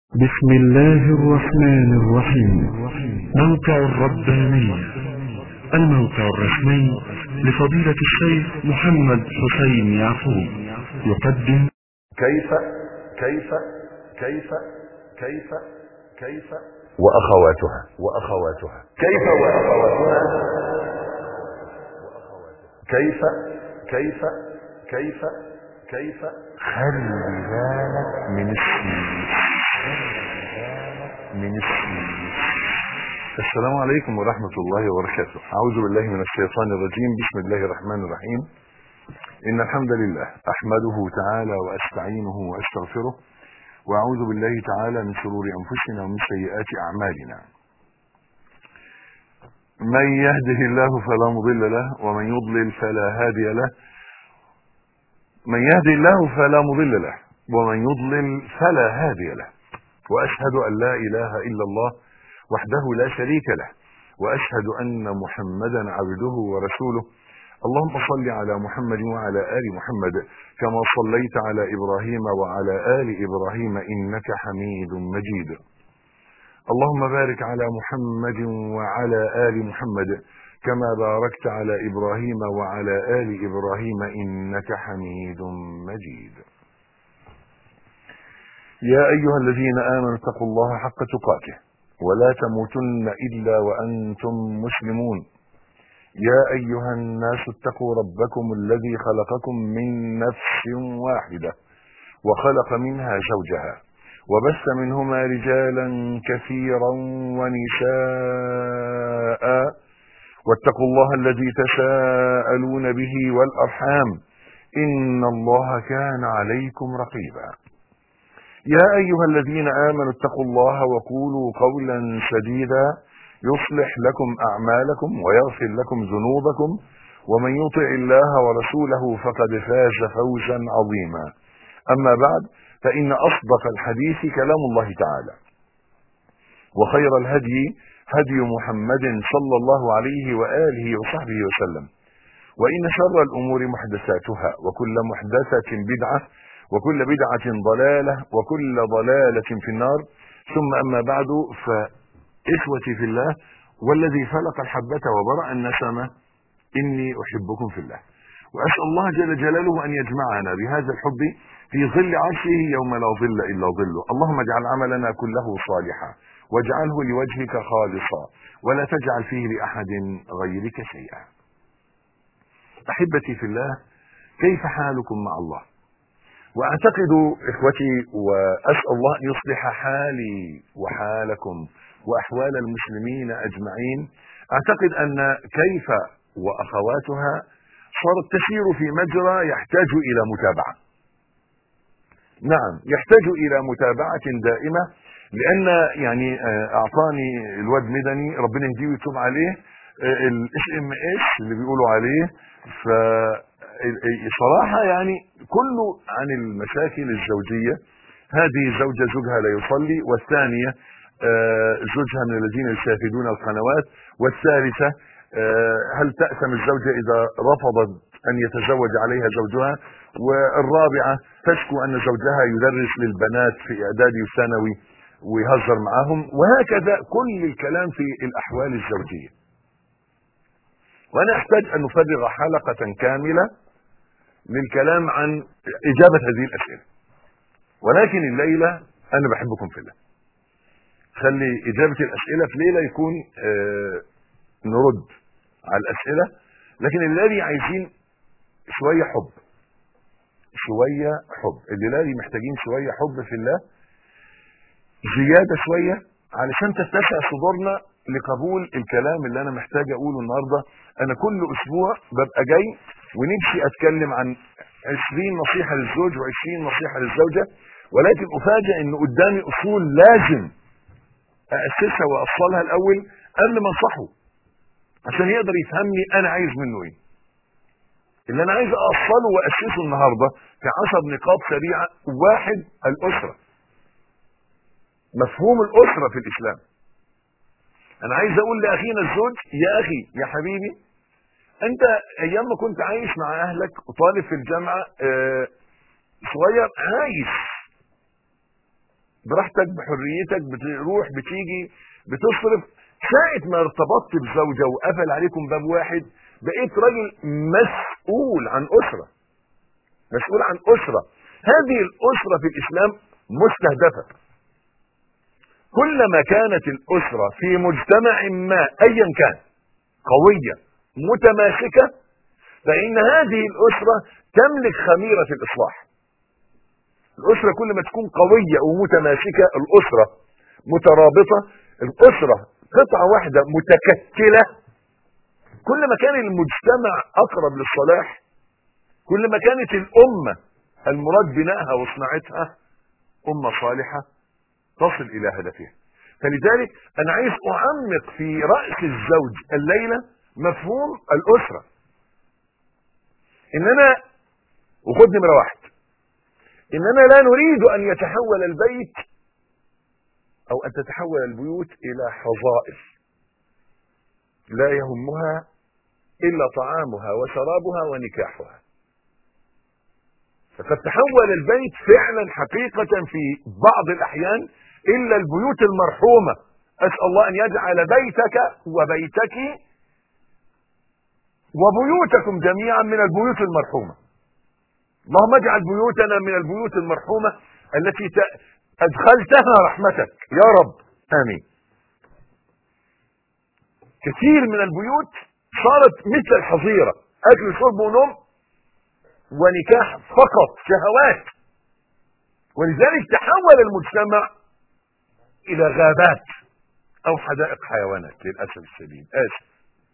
بسم الله الرحمن الرحيم موقع الربانية الموقع الرسمي لفضيلة الشيخ محمد حسين يعقوب يقدم كيف كيف كيف كيف كيف وأخواتها وأخواتها كيف وأخواتها كيف كيف كيف كيف خلي بالك من السين من السين السلام عليكم ورحمة الله وبركاته أعوذ بالله من الشيطان الرجيم بسم الله الرحمن الرحيم إن الحمد لله أحمده تعالى وأستعينه وأستغفره وأعوذ بالله تعالى من شرور أنفسنا ومن سيئات أعمالنا من يهده الله فلا مضل له ومن يضلل فلا هادي له من يهدي الله فلا مضل له ومن يضلل فلا هادي له وأشهد أن لا إله إلا الله وحده لا شريك له وأشهد أن محمدا عبده ورسوله اللهم صل على محمد وعلى آل محمد كما صليت على إبراهيم وعلى آل إبراهيم إنك حميد مجيد اللهم بارك على محمد وعلى آل محمد كما باركت على إبراهيم وعلى آل إبراهيم إنك حميد مجيد يا أيها الذين آمنوا اتقوا الله حق تقاته ولا تموتن إلا وأنتم مسلمون يا أيها الناس اتقوا ربكم الذي خلقكم من نفس واحدة وخلق منها زوجها وبث منهما رجالا كثيرا ونساء واتقوا الله الذي تساءلون به والأرحام إن الله كان عليكم رقيبا يا أيها الذين آمنوا اتقوا الله وقولوا قولا سديدا يصلح لكم أعمالكم ويغفر لكم ذنوبكم ومن يطع الله ورسوله فقد فاز فوزا عظيما أما بعد فإن أصدق الحديث كلام الله تعالى وخير الهدي هدي محمد صلى الله عليه وآله وصحبه وسلم وإن شر الأمور محدثاتها وكل محدثة بدعة وكل بدعة ضلالة وكل ضلالة في النار ثم أما بعد فإخوتي في الله والذي فلق الحبة وبرأ النسمة إني أحبكم في الله وأسأل الله جل جلاله أن يجمعنا بهذا الحب في ظل عرشه يوم لا ظل إلا ظله اللهم اجعل عملنا كله صالحا واجعله لوجهك خالصا ولا تجعل فيه لأحد غيرك شيئا أحبتي في الله كيف حالكم مع الله واعتقد اخوتي واسال الله ان يصلح حالي وحالكم واحوال المسلمين اجمعين اعتقد ان كيف واخواتها صارت تسير في مجرى يحتاج الى متابعه نعم يحتاج الى متابعه دائمه لان يعني اعطاني الواد مدني ربنا يهديه ويتوب عليه الاس ام اس اللي بيقولوا عليه ف صراحة يعني كله عن المشاكل الزوجية هذه زوجة زوجها لا يصلي والثانية زوجها من الذين يشاهدون القنوات والثالثة هل تأثم الزوجة إذا رفضت أن يتزوج عليها زوجها والرابعة تشكو أن زوجها يدرس للبنات في إعدادي وثانوي ويهزر معهم وهكذا كل الكلام في الأحوال الزوجية وأنا أحتاج أن نفرغ حلقة كاملة للكلام عن إجابة هذه الأسئلة ولكن الليلة أنا بحبكم في الله خلي إجابة الأسئلة في ليلة يكون آه نرد على الأسئلة لكن الليلة عايزين شوية حب شوية حب الليلة محتاجين شوية حب في الله زيادة شوية علشان تتسع صدورنا لقبول الكلام اللي انا محتاج اقوله النهارده انا كل اسبوع ببقى جاي ونمشي اتكلم عن 20 نصيحه للزوج و20 نصيحه للزوجه ولكن افاجئ ان قدامي اصول لازم اسسها واصلها الاول قبل ما انصحه عشان يقدر يفهمني انا عايز منه ايه اللي انا عايز اوصله واسسه النهارده في 10 نقاط سريعه واحد الاسره مفهوم الاسره في الاسلام انا عايز اقول لاخينا الزوج يا اخي يا حبيبي انت ايام ما كنت عايش مع اهلك وطالب في الجامعه اه صغير عايش براحتك بحريتك بتروح بتيجي بتصرف ساعة ما ارتبطت بزوجة وقفل عليكم باب واحد بقيت راجل مسؤول عن أسرة مسؤول عن أسرة هذه الأسرة في الإسلام مستهدفة كلما كانت الأسرة في مجتمع ما أيا كان قوية متماسكة فإن هذه الأسرة تملك خميرة الإصلاح الأسرة كل ما تكون قوية ومتماسكة الأسرة مترابطة الأسرة قطعة واحدة متكتلة كل ما كان المجتمع أقرب للصلاح كل ما كانت الأمة المراد بنائها وصناعتها أمة صالحة تصل إلى هدفها فلذلك أنا عايز أعمق في رأس الزوج الليلة مفهوم الأسرة إننا وخد نمرة واحد إننا لا نريد أن يتحول البيت أو أن تتحول البيوت إلى حظائر لا يهمها إلا طعامها وشرابها ونكاحها فقد تحول البيت فعلا حقيقة في بعض الأحيان إلا البيوت المرحومة أسأل الله أن يجعل بيتك وبيتك وبيوتكم جميعا من البيوت المرحومة اللهم اجعل بيوتنا من البيوت المرحومة التي أدخلتها رحمتك يا رب آمين كثير من البيوت صارت مثل الحظيرة أكل شرب ونوم ونكاح فقط شهوات ولذلك تحول المجتمع إلى غابات أو حدائق حيوانات للأسف الشديد آسف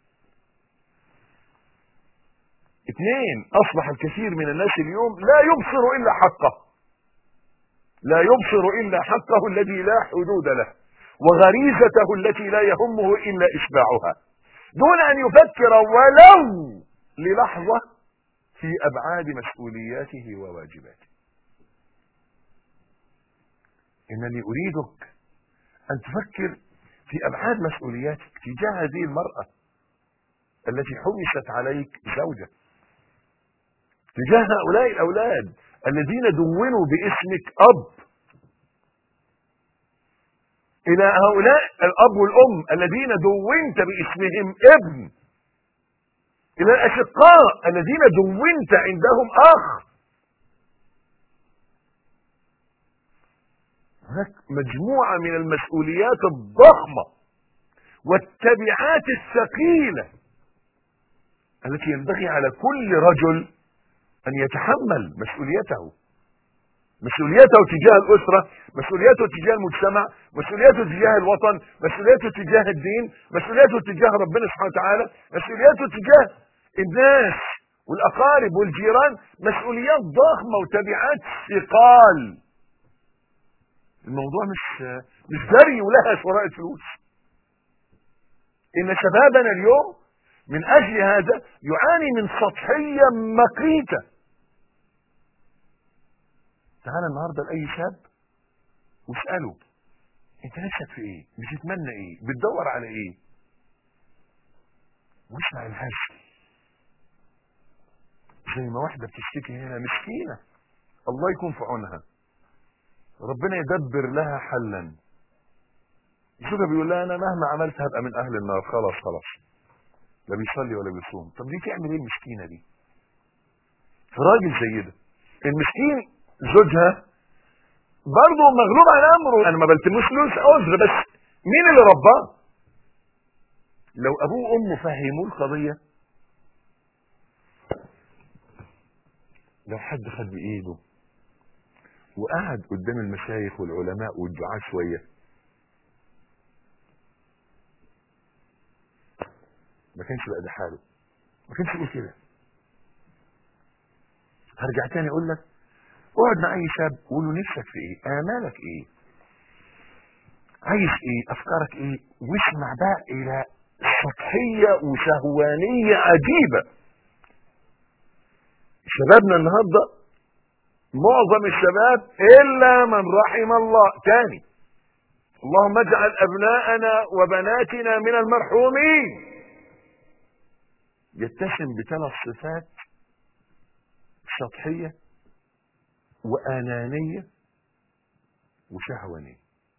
اثنين أصبح الكثير من الناس اليوم لا يبصر إلا حقه لا يبصر إلا حقه الذي لا حدود له وغريزته التي لا يهمه إلا إشباعها دون أن يفكر ولو للحظة في أبعاد مسؤولياته وواجباته إنني أريدك أن تفكر في أبعاد مسؤولياتك تجاه هذه المرأة التي حبست عليك زوجة تجاه هؤلاء الأولاد الذين دونوا باسمك أب إلى هؤلاء الأب والأم الذين دونت باسمهم ابن إلى الأشقاء الذين دونت عندهم أخ هناك مجموعة من المسؤوليات الضخمة والتبعات الثقيلة التي ينبغي على كل رجل أن يتحمل مسؤوليته مسؤوليته تجاه الأسرة مسؤوليته تجاه المجتمع مسؤوليته تجاه الوطن مسؤوليته تجاه الدين مسؤوليته تجاه ربنا سبحانه وتعالى مسؤوليته تجاه الناس والأقارب والجيران مسؤوليات ضخمة وتبعات ثقال الموضوع مش مش جري ولها شراء الفلوس إن شبابنا اليوم من أجل هذا يعاني من سطحية مقيته تعالى النهاردة لأي شاب واسأله انت نفسك في ايه بتتمنى ايه بتدور على ايه واسمع الهزل زي ما واحدة بتشتكي هنا مسكينة الله يكون في عونها ربنا يدبر لها حلا يشوفها بيقول لها انا مهما عملت هبقى من اهل النار خلاص خلاص لا بيصلي ولا بيصوم طب دي تعمل ايه المسكينة دي في راجل زي ده المسكين زوجها برضه مغلوب على امره انا ما بلتموش فلوس عذر بس مين اللي رباه لو ابوه وامه فهموه القضيه لو حد خد بايده وقعد قدام المشايخ والعلماء والدعاة شويه ما كانش بقى ده حاله ما كانش يقول كده هرجع تاني اقول لك اقعد مع اي شاب قول له نفسك في ايه امالك ايه عايز ايه افكارك ايه واسمع بقى الى سطحيه وشهوانيه عجيبه شبابنا النهارده معظم الشباب الا من رحم الله تاني اللهم اجعل ابناءنا وبناتنا من المرحومين يتسم بثلاث صفات سطحيه وأنانية وشهوانية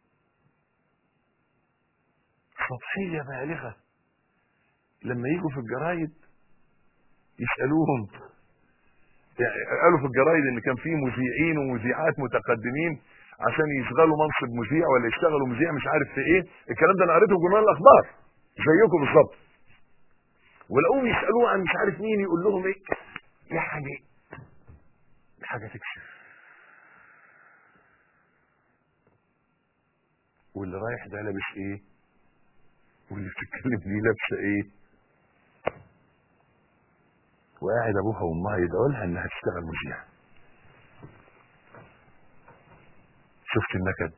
سطحية بالغة لما يجوا في الجرايد يسألوهم يعني قالوا في الجرايد ان كان في مذيعين ومذيعات متقدمين عشان يشغلوا منصب مذيع ولا يشتغلوا مذيع مش عارف في ايه الكلام ده انا قريته في جورنال الاخبار زيكم بالظبط ولقوهم يسالوه عن مش عارف مين يقول لهم ايه يعني حاجه تكشف واللي رايح ده لابس ايه واللي بتتكلم دي لابسه ايه وقاعد ابوها وامها يدعوا لها انها تشتغل مذيعه شفت النكد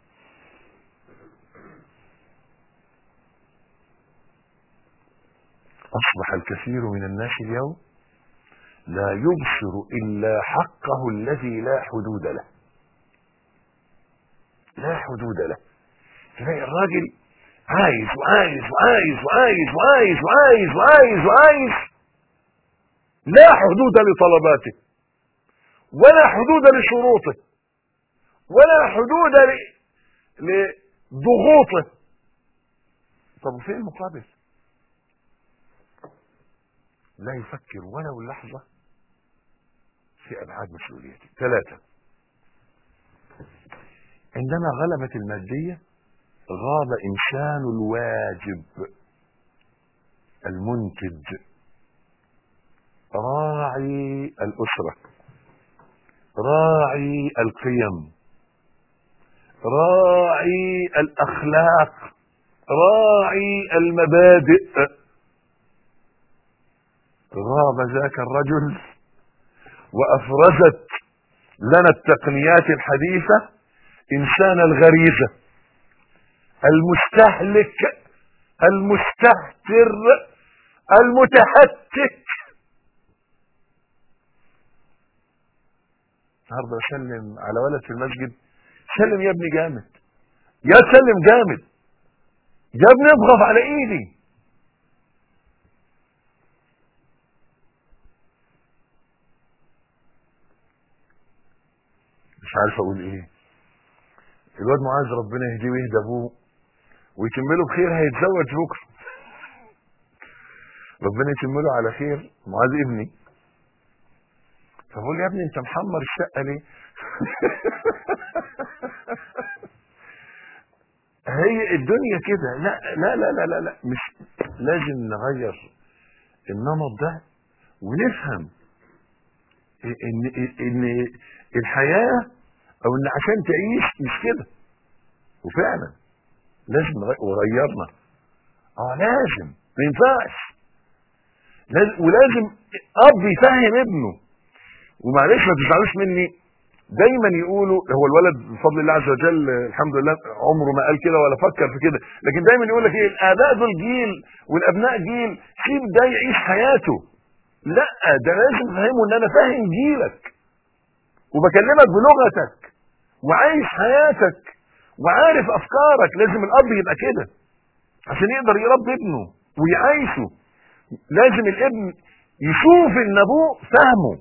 اصبح الكثير من الناس اليوم لا يبصر الا حقه الذي لا حدود له لا حدود له تلاقي الراجل عايز وعايز وعايز وعايز وعايز وعايز وعايز وعايز لا حدود لطلباته ولا حدود لشروطه ولا حدود ل- لضغوطه طب وفين المقابل لا يفكر ولو لحظة في أبعاد مسؤوليته ثلاثة عندما غلبت المادية غاب إنسان الواجب المنتج راعي الأسرة راعي القيم راعي الأخلاق راعي المبادئ غاب ذاك الرجل وأفرزت لنا التقنيات الحديثة إنسان الغريزة المستهلك المستهتر المتهتك النهارده اسلم على ولد في المسجد سلم يا ابني جامد يا سلم جامد يا ابني اضغط على ايدي مش عارف اقول ايه الواد معاذ ربنا يهديه ويهدى ابوه ويكمله بخير هيتزوج بكره ربنا يتمله على خير معاذ ابني فبقول يا ابني انت محمر الشقه ليه هي الدنيا كده لا لا لا لا لا, لا. مش لازم نغير النمط ده ونفهم ان ان الحياه او ان عشان تعيش مش كده وفعلا لازم نغير وغيرنا اه لازم ما ينفعش لازم ولازم اب يفهم ابنه ومعلش ما تزعلوش مني دايما يقولوا هو الولد بفضل الله عز وجل الحمد لله عمره ما قال كده ولا فكر في كده لكن دايما يقول لك ايه الاباء دول جيل والابناء جيل سيب ده يعيش حياته لا ده لازم تفهمه ان انا فاهم جيلك وبكلمك بلغتك وعايش حياتك وعارف افكارك لازم الاب يبقى كده عشان يقدر يربي ابنه ويعيشه لازم الابن يشوف ان ابوه فاهمه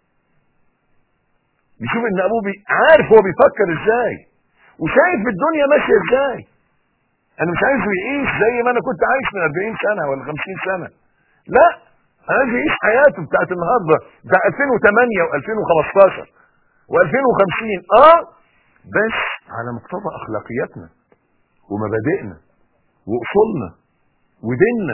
يشوف ان ابوه بي... عارف هو بيفكر ازاي وشايف الدنيا ماشيه ازاي انا مش عايزه يعيش زي ما انا كنت عايش من 40 سنه ولا 50 سنه لا انا عايز يعيش حياته بتاعت النهارده بتاع 2008 و2015 و2050 اه بس على مقتضى اخلاقياتنا ومبادئنا واصولنا وديننا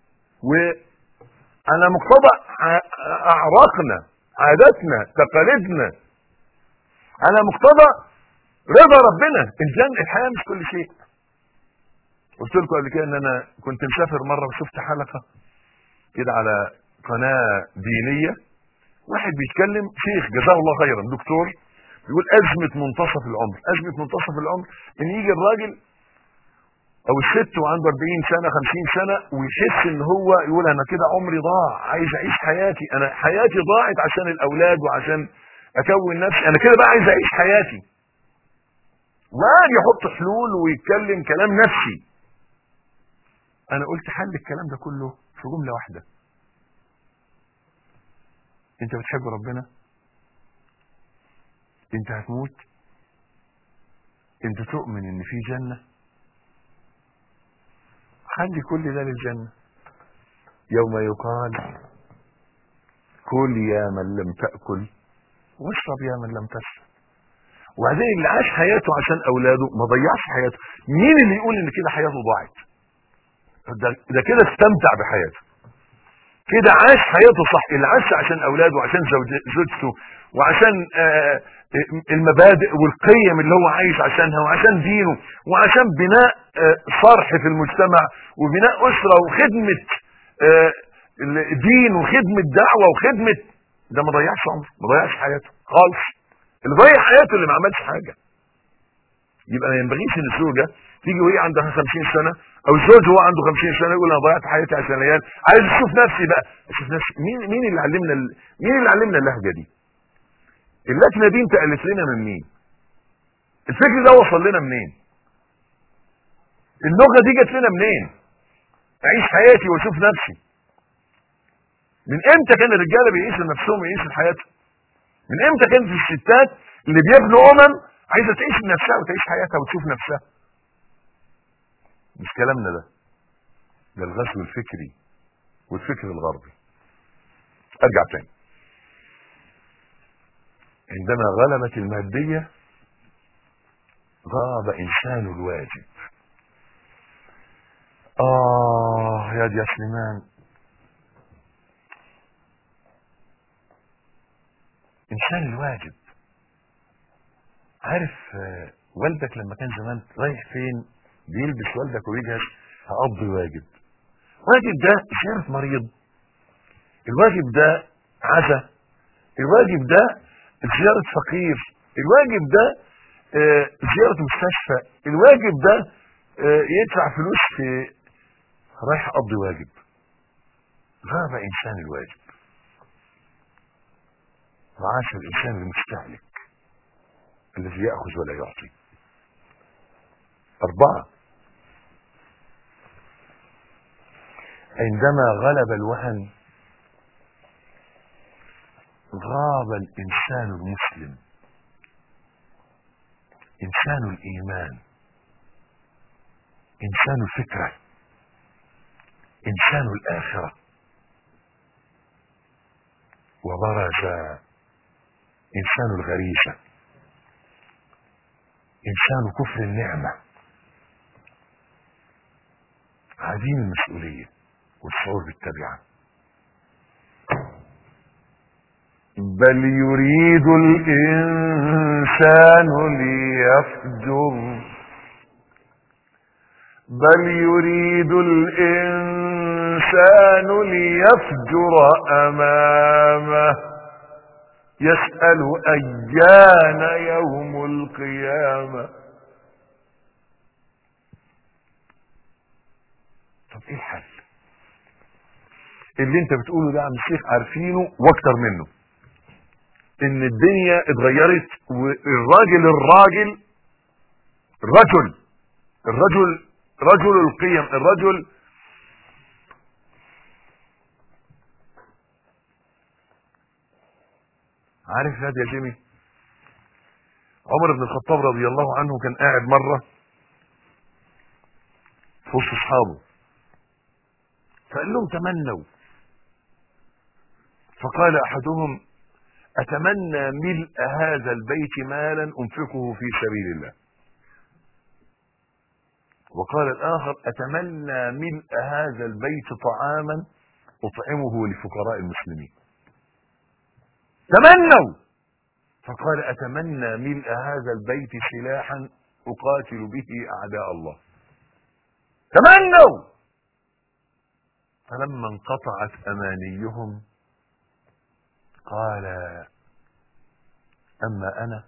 وعلى مقتضى ع- اعراقنا عاداتنا تقاليدنا على مقتضى رضا ربنا الجنة الحياة مش كل شيء قلت لكم قبل كده ان انا كنت مسافر مرة وشفت حلقة كده على قناة دينية واحد بيتكلم شيخ جزاه الله خيرا دكتور بيقول أزمة منتصف العمر أزمة منتصف العمر إن يجي الراجل أو الست وعنده 40 سنة 50 سنة ويحس إن هو يقول أنا كده عمري ضاع عايز أعيش حياتي أنا حياتي ضاعت عشان الأولاد وعشان أكون نفسي أنا كده بقى عايز أعيش حياتي وقعد يحط حلول ويتكلم كلام نفسي أنا قلت حل الكلام ده كله في جملة واحدة أنت بتحب ربنا؟ انت هتموت انت تؤمن ان في جنة خلي كل ده للجنة يوم يقال كل يا من لم تأكل واشرب يا من لم تشرب وبعدين اللي عاش حياته عشان اولاده ما ضيعش حياته مين اللي يقول ان كده حياته ضاعت ده, ده كده استمتع بحياته كده عاش حياته صح اللي عاش عشان اولاده وعشان زوج- زوجته وعشان آه، المبادئ والقيم اللي هو عايش عشانها وعشان دينه وعشان بناء آه، صرح في المجتمع وبناء اسره وخدمه آه، الدين وخدمه دعوه وخدمه ده ما ضيعش عمره ما ضيعش حياته خالص اللي ضيع حياته اللي ما عملش حاجه يبقى ما ينبغيش ان الزوجه تيجي وهي عندها 50 سنه او الزوج هو عنده 50 سنه يقول انا ضيعت حياتي عشان العيال عايز اشوف نفسي بقى اشوف نفسي مين مين اللي علمنا ال- مين اللي علمنا اللهجه دي اللكنه دي انت الف لنا من مين الفكر ده وصل لنا منين اللغه دي جت لنا منين اعيش حياتي واشوف نفسي من امتى كان الرجاله بيعيشوا نفسهم ويعيشوا حياتهم من امتى كانت الستات اللي بيبنوا امم عايزه تعيش نفسها وتعيش حياتها وتشوف نفسها مش كلامنا ده ده الغزو الفكري والفكر الغربي ارجع تاني عندما غلبت المادية غاب إنسان الواجب آه يا دي يا سليمان إنسان الواجب عارف آه، والدك لما كان زمان رايح فين بيلبس والدك ويجهز هقضي واجب واجب ده زيارة مريض الواجب ده عزا الواجب ده زيارة فقير الواجب ده آه، زيارة مستشفى الواجب ده آه، يدفع فلوس في رايح اقضي واجب غاب انسان الواجب وعاش الانسان المستهلك الذي ياخذ ولا يعطي اربعه عندما غلب الوهن غاب الانسان المسلم انسان الايمان انسان الفكره انسان الاخره وبرز انسان الغريزه انسان كفر النعمه عديم المسؤوليه والشعور بالتبعه بل يريد الإنسان ليفجر بل يريد الإنسان ليفجر أمامه يسأل أيان يوم القيامة طب ايه الحل اللي انت بتقوله ده يا عم الشيخ عارفينه واكتر منه ان الدنيا اتغيرت والراجل الراجل رجل الرجل رجل القيم الرجل عارف هذا يا جيمي عمر بن الخطاب رضي الله عنه كان قاعد مرة في وسط اصحابه فقال لهم تمنوا فقال احدهم اتمنى ملء هذا البيت مالا انفقه في سبيل الله وقال الاخر اتمنى ملء هذا البيت طعاما اطعمه لفقراء المسلمين تمنوا فقال اتمنى ملء هذا البيت سلاحا اقاتل به اعداء الله تمنوا فلما انقطعت امانيهم قال اما انا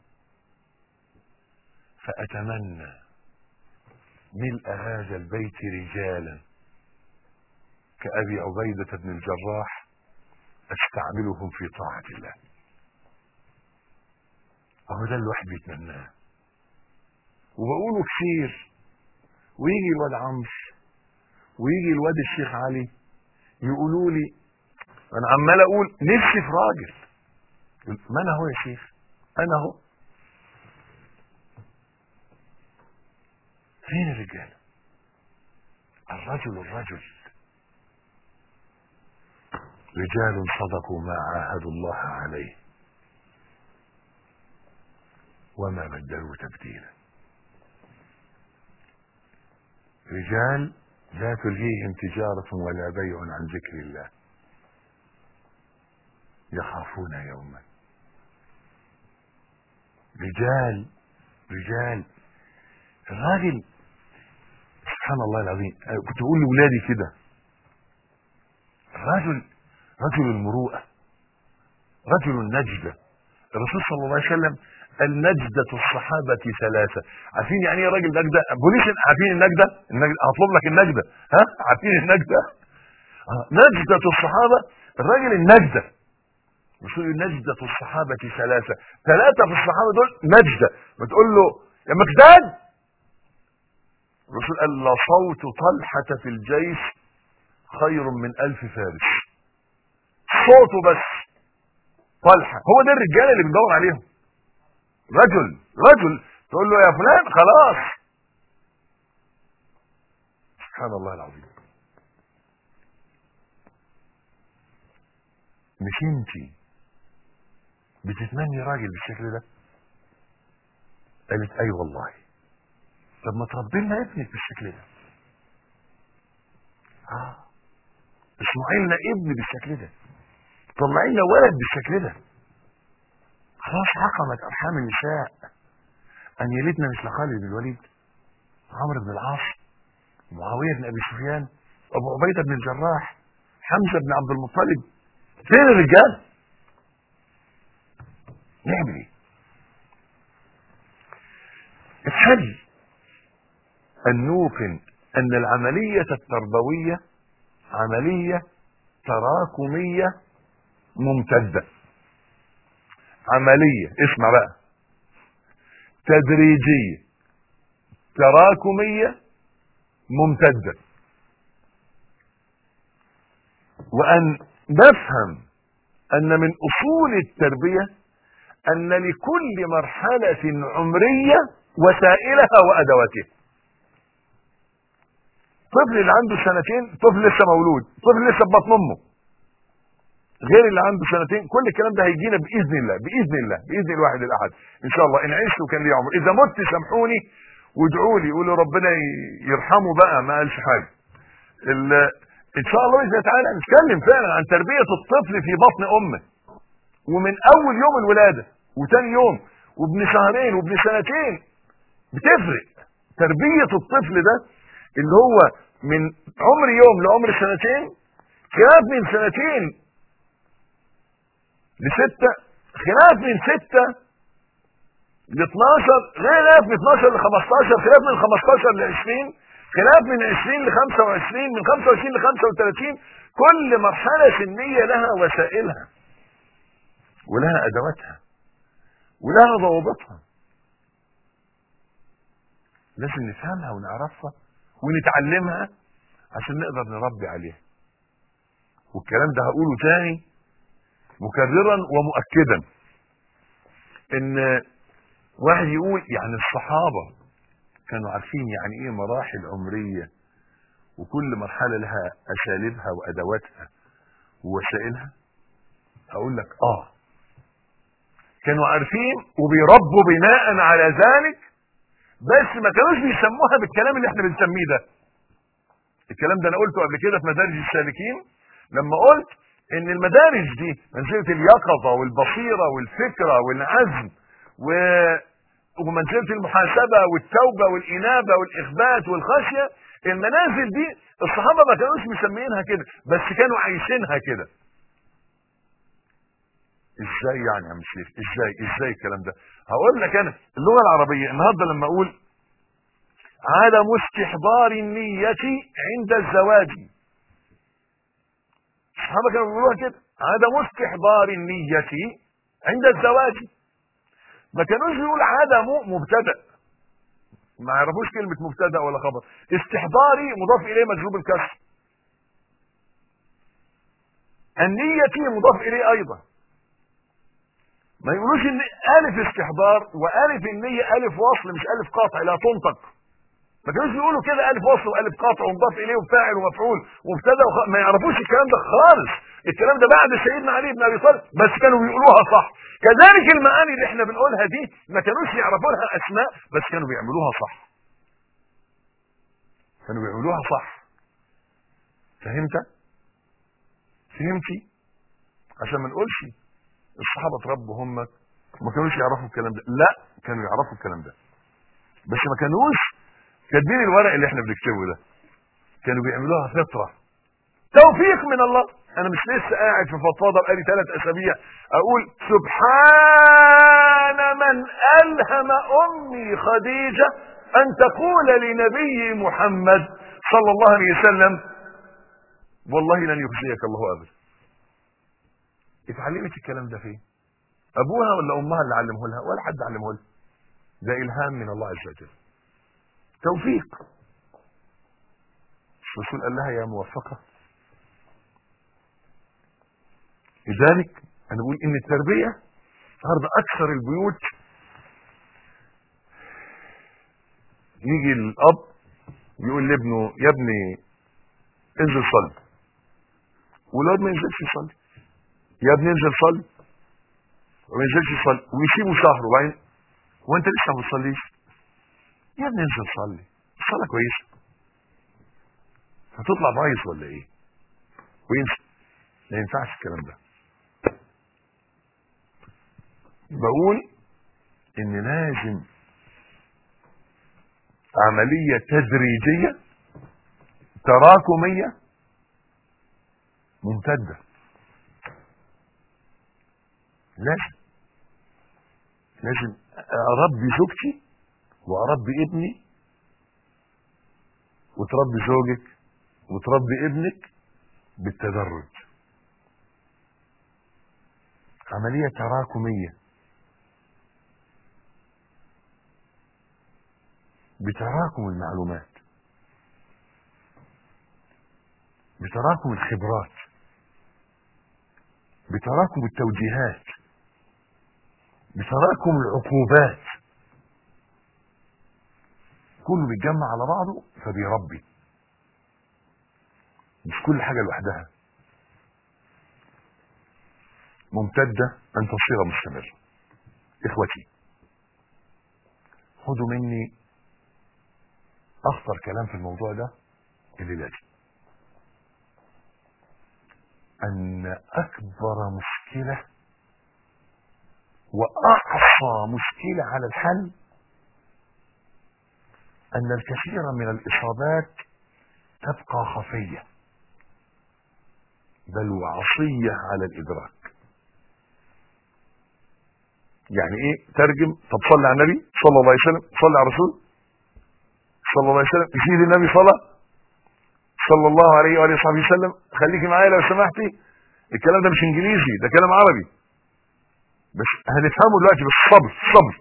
فاتمنى ملء هذا البيت رجالا كابي عبيده بن الجراح استعملهم في طاعه الله اهو ده الواحد بيتمناه وبقوله كتير ويجي الواد عمرو ويجي الواد الشيخ علي يقولوا لي انا عمال اقول نفسي في راجل ما انا هو يا شيخ انا هو فين الرجال الرجل الرجل رجال صدقوا ما عاهدوا الله عليه وما بدلوا تبديلا رجال لا تلهيهم تجارة ولا بيع عن ذكر الله يخافون يوما رجال رجال الراجل سبحان الله العظيم كنت بقول لاولادي كده الرجل رجل المروءه رجل النجده الرسول صلى الله عليه وسلم النجدة الصحابة ثلاثة عارفين يعني ايه راجل نجدة بوليس عارفين النجدة النجدة هطلب لك النجدة ها عارفين النجدة آه. نجدة الصحابة الراجل النجدة رسول نجدة الصحابة ثلاثة ثلاثة في الصحابة دول نجدة بتقول له يا مكداد الرسول قال لصوت طلحة في الجيش خير من ألف فارس صوته بس طلحة هو ده الرجال اللي بندور عليهم رجل رجل تقول له يا فلان خلاص سبحان الله العظيم مش انتي بتتمني راجل بالشكل ده قالت اي أيوة والله طب ما تربي لنا ابنك بالشكل ده اه اصنعي لنا ابن بالشكل ده طلعي لنا ولد بالشكل ده خلاص حكمت ارحام النساء ان يلدنا مثل خالد بن الوليد عمرو بن العاص معاويه بن ابي سفيان ابو عبيده بن الجراح حمزه بن عبد المطلب فين الرجال نعمل ايه الحل ان نوقن ان العمليه التربويه عمليه تراكميه ممتده عملية اسمع بقى تدريجية تراكمية ممتدة وأن نفهم أن من أصول التربية أن لكل مرحلة عمرية وسائلها وأدواتها طفل اللي عنده سنتين طفل لسه مولود طفل لسه ببطن امه غير اللي عنده سنتين كل الكلام ده هيجينا باذن الله باذن الله باذن الواحد الاحد ان شاء الله ان عشت وكان لي عمر اذا مت سامحوني وادعوا لي قولوا ربنا يرحمه بقى ما قالش حاجه ان شاء الله باذن الله تعالى نتكلم فعلا عن تربيه الطفل في بطن امه ومن اول يوم الولاده وتاني يوم وابن شهرين وابن سنتين بتفرق تربيه الطفل ده اللي هو من عمر يوم لعمر سنتين خلاف من سنتين لستة خلاف من ستة ل 12 خلاف من 12 ل 15 خلاف من 15 ل 20 خلاف من 20 ل 25 من 25 ل 35 كل مرحلة سنية لها وسائلها ولها أدواتها ولها ضوابطها لازم نفهمها ونعرفها ونتعلمها عشان نقدر نربي عليها والكلام ده هقوله تاني مكررا ومؤكدا ان واحد يقول يعني الصحابه كانوا عارفين يعني ايه مراحل عمريه وكل مرحله لها اساليبها وادواتها ووسائلها اقول لك اه كانوا عارفين وبيربوا بناء على ذلك بس ما كانوش بيسموها بالكلام اللي احنا بنسميه ده الكلام ده انا قلته قبل كده في مدارج السالكين لما قلت ان المدارج دي منزله اليقظه والبصيره والفكره والعزم و ومنزله المحاسبه والتوبه والانابه والاخبات والخشيه المنازل دي الصحابه ما كانوش مسمينها كده بس كانوا عايشينها كده ازاي يعني يا عم شيخ ازاي ازاي الكلام ده هقول لك انا اللغه العربيه النهارده لما اقول عدم استحضار النيه عند الزواج الصحابه كانوا بيقولوها كده عدم استحضار النية عند الزواج ما كانوش بيقول عدم مبتدا ما يعرفوش كلمة مبتدا ولا خبر استحضاري مضاف إليه مجلوب الكسر النية مضاف إليه أيضا ما يقولوش ان ألف استحضار وألف النية ألف وصل مش ألف قاطع لا تنطق ما كانوش بيقولوا كده الف وصل والف قاطع ومضاف اليه وفاعل ومفعول ومبتدا وخ... ما يعرفوش الكلام ده خالص الكلام ده بعد سيدنا علي بن ابي طالب بس كانوا بيقولوها صح كذلك المعاني اللي احنا بنقولها دي ما كانوش يعرفوا لها اسماء بس كانوا بيعملوها صح كانوا بيعملوها صح فهمت فهمتي عشان ما نقولش الصحابه اتربوا هم ما كانوش يعرفوا الكلام ده لا كانوا يعرفوا الكلام ده بس ما كانوش كاتبين الورق اللي احنا بنكتبه ده كانوا بيعملوها فطره توفيق من الله انا مش لسه قاعد في فضفاضه بقالي ثلاث اسابيع اقول سبحان من الهم امي خديجه ان تقول لنبي محمد صلى الله عليه وسلم والله لن يخزيك الله ابدا اتعلمت الكلام ده فين ابوها ولا امها اللي علمه لها ولا حد علمه لها ده الهام من الله عز وجل توفيق الرسول قال لها يا موفقه لذلك انا بقول ان التربيه النهارده اكثر البيوت يجي الاب يقول لابنه يا ابني انزل صلي والواد ما ينزلش يصلي يا ابني انزل صلي وما ينزلش يصلي ويسيبه شهر وبعدين وانت لسه ما بتصليش يا ابني انزل صلي الصلاه كويسه هتطلع بايظ ولا ايه وينسى ما ينفعش الكلام ده بقول ان لازم عملية تدريجية تراكمية ممتدة لازم لازم اربي زوجتي واربي ابني وتربي زوجك وتربي ابنك بالتدرج عملية تراكمية بتراكم المعلومات بتراكم الخبرات بتراكم التوجيهات بتراكم العقوبات كله بيتجمع على بعضه فبيربي مش كل حاجة لوحدها ممتدة أن تصير مستمرة إخوتي خدوا مني أخطر كلام في الموضوع ده الليلة دي أن أكبر مشكلة وأعصى مشكلة على الحل أن الكثير من الإصابات تبقى خفية بل وعصية على الإدراك يعني ايه ترجم طب صلي على النبي صلى الله عليه وسلم صلي على الرسول صلى الله عليه وسلم يشيل النبي صلاة صلى الله عليه وآله وصحبه وسلم خليكي معايا لو سمحتي الكلام ده مش انجليزي ده كلام عربي بس هنفهمه دلوقتي بالصبر صبر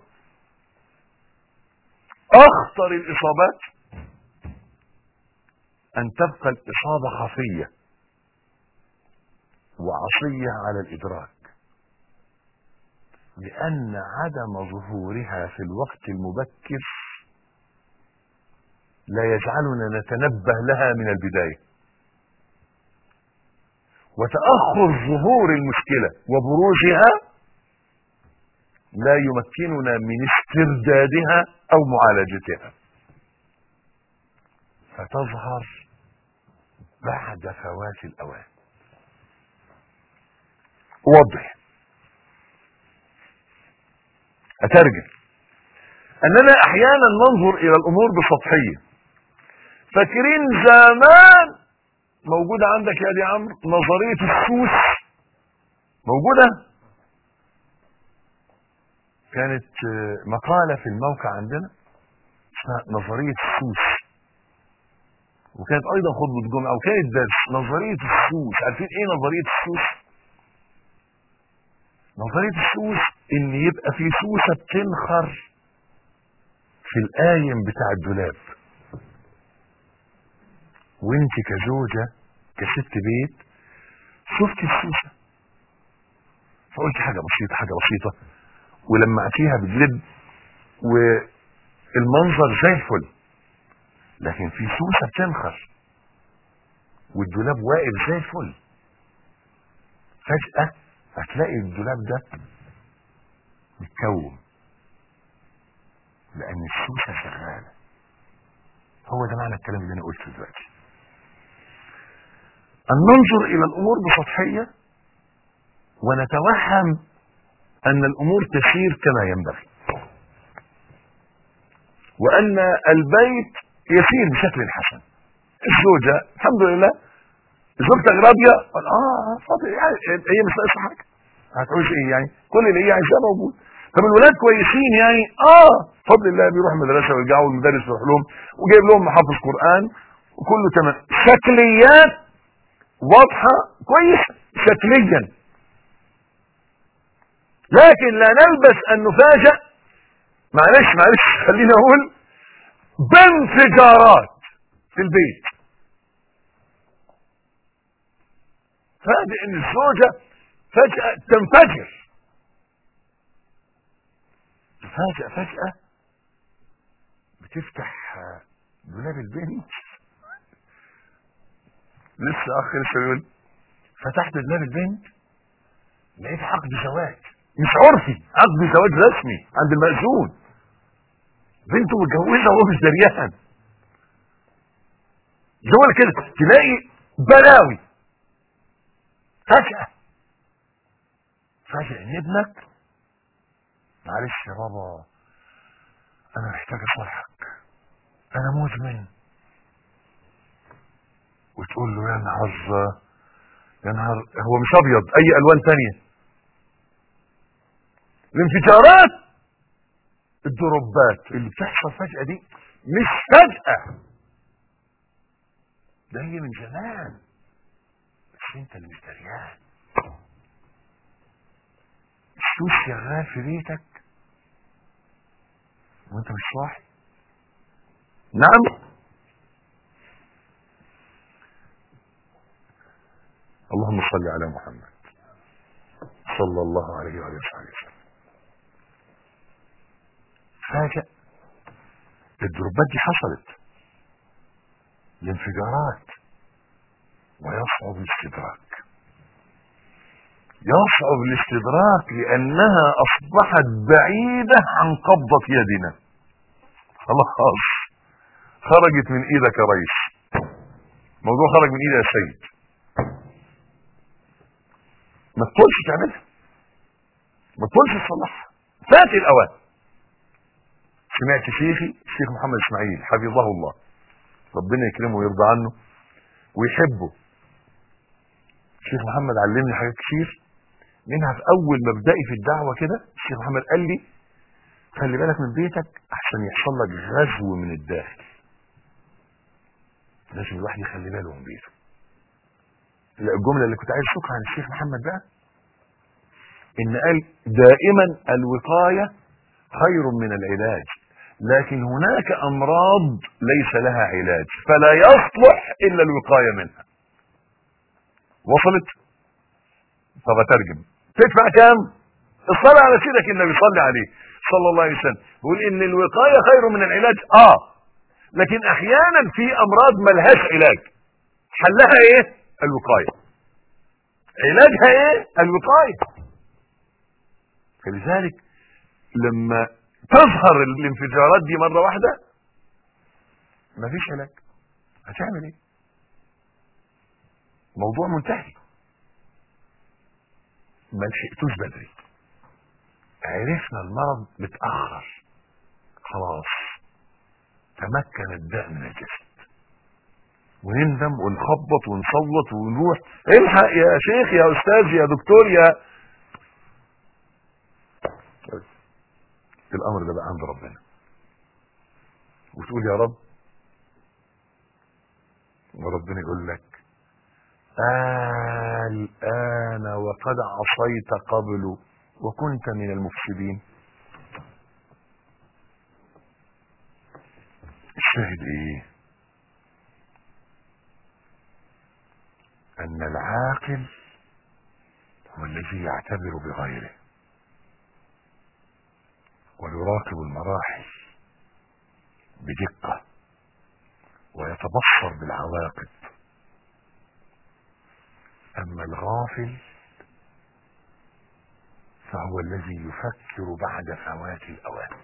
اخطر الاصابات ان تبقى الاصابة خفية وعصية على الادراك لأن عدم ظهورها في الوقت المبكر لا يجعلنا نتنبه لها من البداية وتأخر ظهور المشكلة وبروزها لا يمكننا من استردادها أو معالجتها فتظهر بعد فوات الأوان واضح أترجم أننا أحيانا ننظر إلى الأمور بسطحية فاكرين زمان موجودة عندك يا دي عمرو نظرية السوس موجودة كانت مقالة في الموقع عندنا اسمها نظرية السوس وكانت أيضا خطبة جمعة وكانت درس نظرية السوس عارفين إيه نظرية السوس؟ نظرية السوس ان يبقى في سوسة بتنخر في القايم بتاع الدولاب وانت كزوجة كست بيت شفت السوسة فقلت حاجة بسيطة حاجة بسيطة ولمعتيها باللب والمنظر زي الفل لكن في سوسه بتنخر والدولاب واقف زي الفل فجاه هتلاقي الدولاب ده متكوم لان السوسه شغاله هو ده معنى الكلام اللي انا قلته دلوقتي ان ننظر الى الامور بسطحيه ونتوهم ان الامور تسير كما ينبغي وان البيت يسير بشكل حسن الزوجه الحمد لله زوجتك راضيه قال اه فاضي يعني هي مش ناقصه حاجه هتعوز ايه يعني كل اللي هي عايزاه موجود طب الولاد كويسين يعني اه بفضل الله بيروحوا المدرسه ويرجعوا المدرس يروح لهم وجايب لهم محافظ قران وكله تمام شكليات واضحه كويسه شكليا لكن لا نلبس ان نفاجأ معلش معلش خليني اقول بانفجارات في البيت فاجئ ان الزوجة فجأة تنفجر تفاجأ فجأة بتفتح دولاب البنت لسه اخ لسه بيقول فتحت دولاب البنت لقيت عقد زواج مش عرفي عقد زواج رسمي عند المأذون بنته متجوزه وهو مش دريان جوه كده تلاقي بلاوي فجأة فجأة ان ابنك معلش يا بابا انا محتاج اصالحك انا مدمن وتقول له يا نهار يا نهار هو مش ابيض اي الوان تانية الانفجارات الدروبات اللي بتحصل فجأة دي مش فجأة ده هي من زمان بس انت اللي مش دريان السوس شغال في بيتك وانت مش صاحي نعم اللهم صل على محمد صلى الله عليه وآله وسلم فاجأ الدروبات دي حصلت الانفجارات ويصعب الاستدراك يصعب الاستدراك لأنها أصبحت بعيدة عن قبضة يدنا خلاص خرجت من إيدك يا ريس موضوع خرج من إيدي يا سيد ما تطولش تعملها ما تطولش تصلحها فات الأوان سمعت شيخي الشيخ محمد اسماعيل حفظه الله ربنا يكرمه ويرضى عنه ويحبه الشيخ محمد علمني حاجات كتير منها في اول مبدئي في الدعوه كده الشيخ محمد قال لي خلي بالك من بيتك احسن يحصل لك غزو من الداخل لازم الواحد يخلي باله من بيته الجمله اللي كنت عايز اشوفها عن الشيخ محمد بقى ان قال دائما الوقايه خير من العلاج لكن هناك امراض ليس لها علاج فلا يصلح الا الوقايه منها وصلت طب اترجم تدفع كام الصلاة على سيدك النبي صلي عليه صلى الله عليه وسلم يقول ان الوقاية خير من العلاج اه لكن احيانا في امراض ملهاش علاج حلها ايه الوقاية علاجها ايه الوقاية فلذلك لما تظهر الانفجارات دي مرة واحدة مفيش علاج هتعمل ايه موضوع منتهي ما لحقتوش بدري عرفنا المرض متأخر خلاص تمكن الداء من الجسد ونندم ونخبط ونصوت ونروح الحق يا شيخ يا استاذ يا دكتور يا الامر ده بقى عند ربنا وتقول يا رب وربنا يقول لك الآن وقد عصيت قبل وكنت من المفسدين الشاهد ايه ان العاقل هو الذي يعتبر بغيره ويراقب المراحل بدقة ويتبصر بالعواقب اما الغافل فهو الذي يفكر بعد فوات الاوان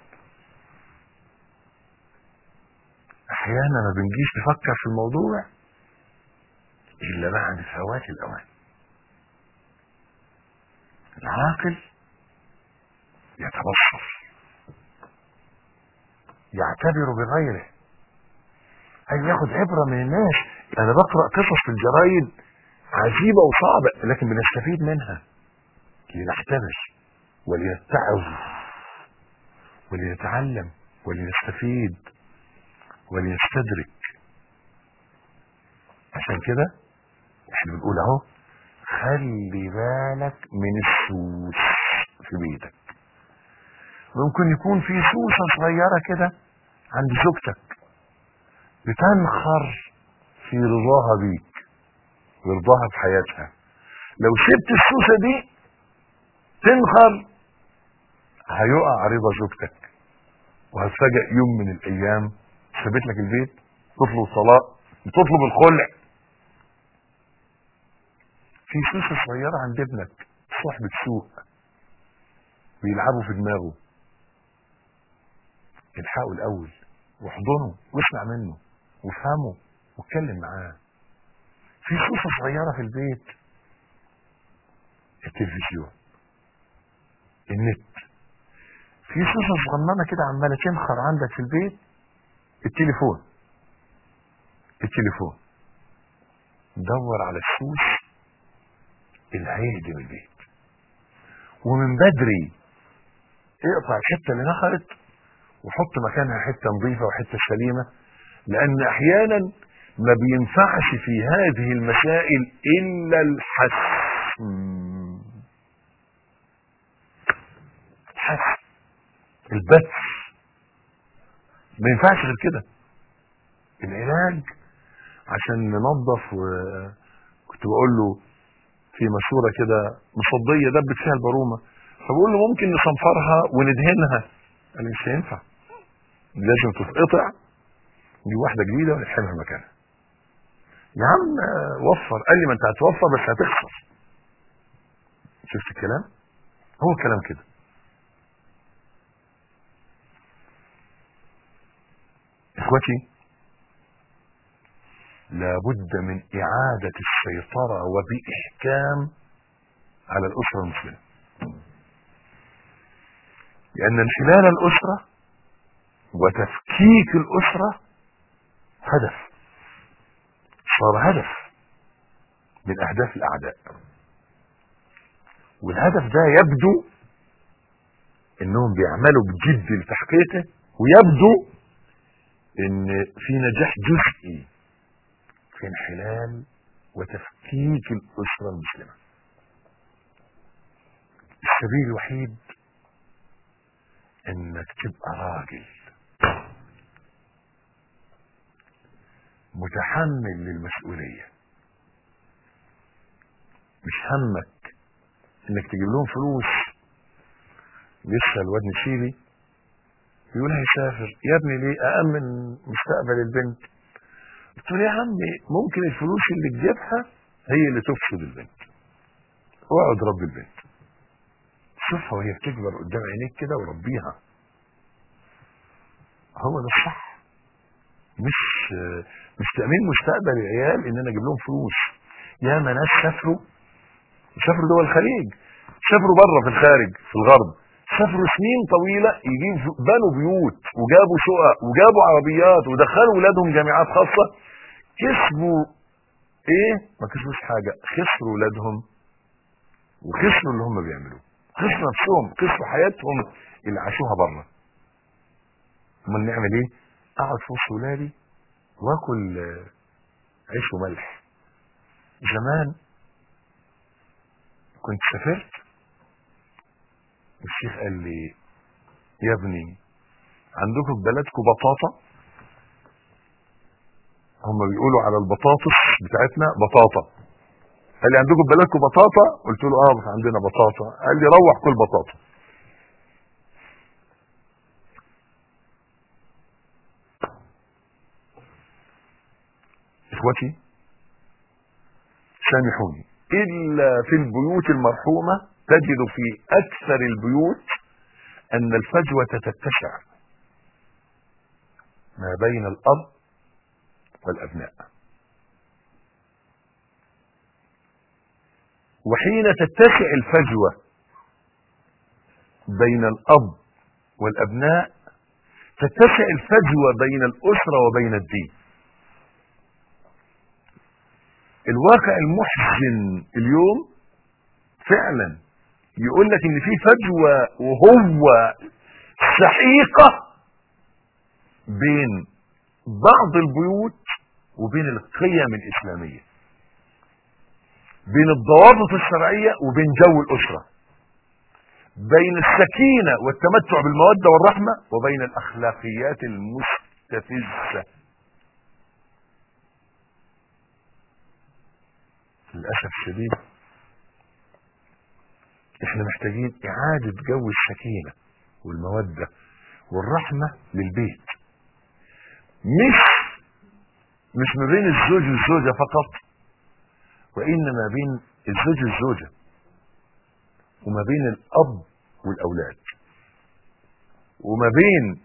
احيانا ما بنجيش نفكر في الموضوع الا بعد فوات الاوان العاقل يتبصر يعتبر بغيره أن ياخد عبرة من الناس أنا بقرأ قصص في الجرايد عجيبة وصعبة لكن بنستفيد منها لنحتمل ولنتعظ ولنتعلم ولنستفيد ولنستدرك عشان كده احنا بنقول اهو خلي بالك من السوس في بيتك ممكن يكون في سوسة صغيرة كده عند زوجتك بتنخر في رضاها بيك ورضاها بحياتها لو سبت السوسة دي تنخر هيقع رضا زوجتك وهتفاجئ يوم من الايام سابت لك البيت تطلب طلاق تطلب الخلع في سوسة صغيرة عند ابنك صاحبة سوق بيلعبوا في دماغه الحقه الاول واحضنه واسمع منه وافهمه واتكلم معاه في سوسه صغيره في البيت التلفزيون النت في سوسه صغننه كده عماله تنخر عندك في البيت التليفون التليفون دور على السوس اللي هيهدم البيت ومن بدري اقطع الحته اللي نخرت وحط مكانها حته نظيفه وحته سليمه لان احيانا ما بينفعش في هذه المسائل الا الحسم الحسم البث ما ينفعش غير كده العلاج عشان ننظف وكنت بقول له في مشوره كده مصديه دبت فيها البرومه فبقول له ممكن نصنفرها وندهنها قال لي مش هينفع لازم تتقطع دي واحده جديده ونحمها مكانها يا عم وفر قال لي ما انت هتوفر بس هتخسر شفت الكلام هو الكلام كده اخوتي لابد من اعادة السيطرة وبإحكام على الأسرة المسلمة لأن انحلال الأسرة وتفكيك الأسرة هدف صار هدف من أهداف الأعداء والهدف ده يبدو انهم بيعملوا بجد لتحقيقه ويبدو ان في نجاح جزئي في انحلال وتفكيك الاسره المسلمه السبيل الوحيد انك تبقى راجل متحمل للمسؤوليه مش همك انك تجيب لهم فلوس لسه الواد نشيلي بيقول هيسافر يا ابني ليه أأمن مستقبل البنت قلت له يا عمي ممكن الفلوس اللي تجيبها هي اللي تفسد البنت واقعد ربي البنت شوفها وهي بتكبر قدام عينيك كده وربيها هو ده الصح مش مش تأمين مستقبل العيال ان انا اجيب لهم فلوس يا ما ناس سافروا سافروا دول الخليج سافروا بره في الخارج في الغرب سافروا سنين طويلة يجيبوا بنوا بيوت وجابوا شقق وجابوا عربيات ودخلوا ولادهم جامعات خاصة كسبوا ايه ما كسبوش حاجة خسروا ولادهم وخسروا اللي هم بيعملوه خسروا نفسهم خسروا حياتهم اللي عاشوها بره امال نعمل ايه اقعد في وسط ولادي واكل عيش وملح زمان كنت سافرت الشيخ قال لي يا ابني عندكم في بلدكم بطاطا هم بيقولوا على البطاطس بتاعتنا بطاطا قال لي عندكم في بلدكم بطاطا قلت له اه عندنا بطاطا قال لي روح كل بطاطا اخوتي سامحوني الا في البيوت المرحومة تجد في اكثر البيوت ان الفجوة تتسع ما بين الاب والابناء وحين تتسع الفجوة بين الاب والابناء تتسع الفجوة بين الاسرة وبين الدين الواقع المحزن اليوم فعلا يقول لك ان في فجوة وهو سحيقة بين بعض البيوت وبين القيم الاسلامية بين الضوابط الشرعية وبين جو الاسرة بين السكينة والتمتع بالمودة والرحمة وبين الاخلاقيات المستفزة للأسف الشديد احنا محتاجين اعادة جو السكينة والمودة والرحمة للبيت مش مش ما بين الزوج والزوجة فقط وإنما بين الزوج والزوجة وما بين الأب والأولاد وما بين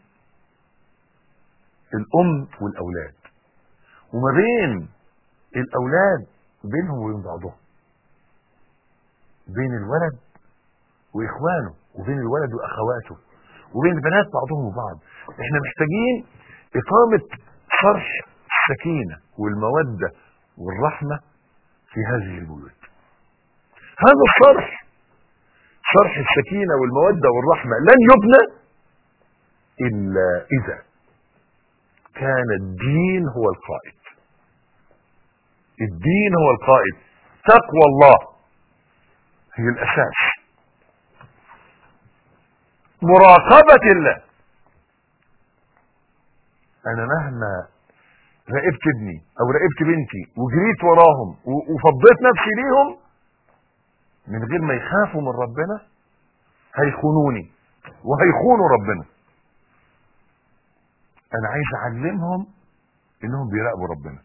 الأم والأولاد وما بين الأولاد بينهم وبين بعضهم بين الولد واخوانه وبين الولد واخواته وبين البنات بعضهم وبعض احنا محتاجين اقامة شرح السكينة والمودة والرحمة في هذه البيوت هذا الشرح شرح السكينة والمودة والرحمة لن يبنى إلا إذا كان الدين هو القائد الدين هو القائد تقوى الله هي الاساس مراقبة الله انا مهما راقبت ابني او راقبت بنتي وجريت وراهم وفضيت نفسي ليهم من غير ما يخافوا من ربنا هيخونوني وهيخونوا ربنا انا عايز اعلمهم انهم بيراقبوا ربنا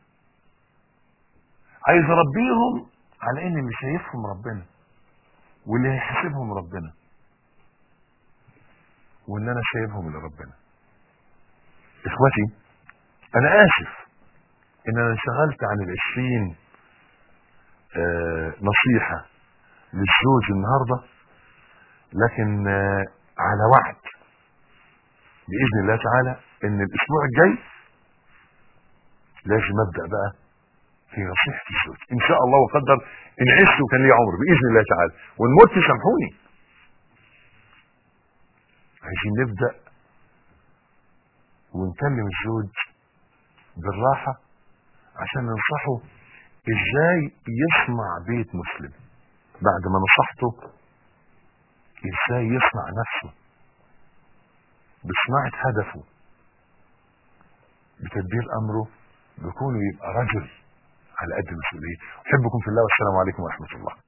عايز اربيهم على ان اللي شايفهم ربنا واللي هيحاسبهم ربنا وان انا شايفهم لربنا اخوتي انا اسف ان انا انشغلت عن العشرين آه نصيحة للزوج النهاردة لكن آه على وعد بإذن الله تعالى ان الاسبوع الجاي لازم ابدأ بقى في نصيحة الزوج ان شاء الله وقدر ان عشت وكان لي عمر باذن الله تعالى وان مت سامحوني عايزين نبدا ونكلم الزوج بالراحة عشان ننصحه ازاي يصنع بيت مسلم بعد ما نصحته ازاي يصنع نفسه بصناعة هدفه بتدبير امره بكونه يبقى رجل على قد المسؤولية احبكم في الله والسلام عليكم ورحمة الله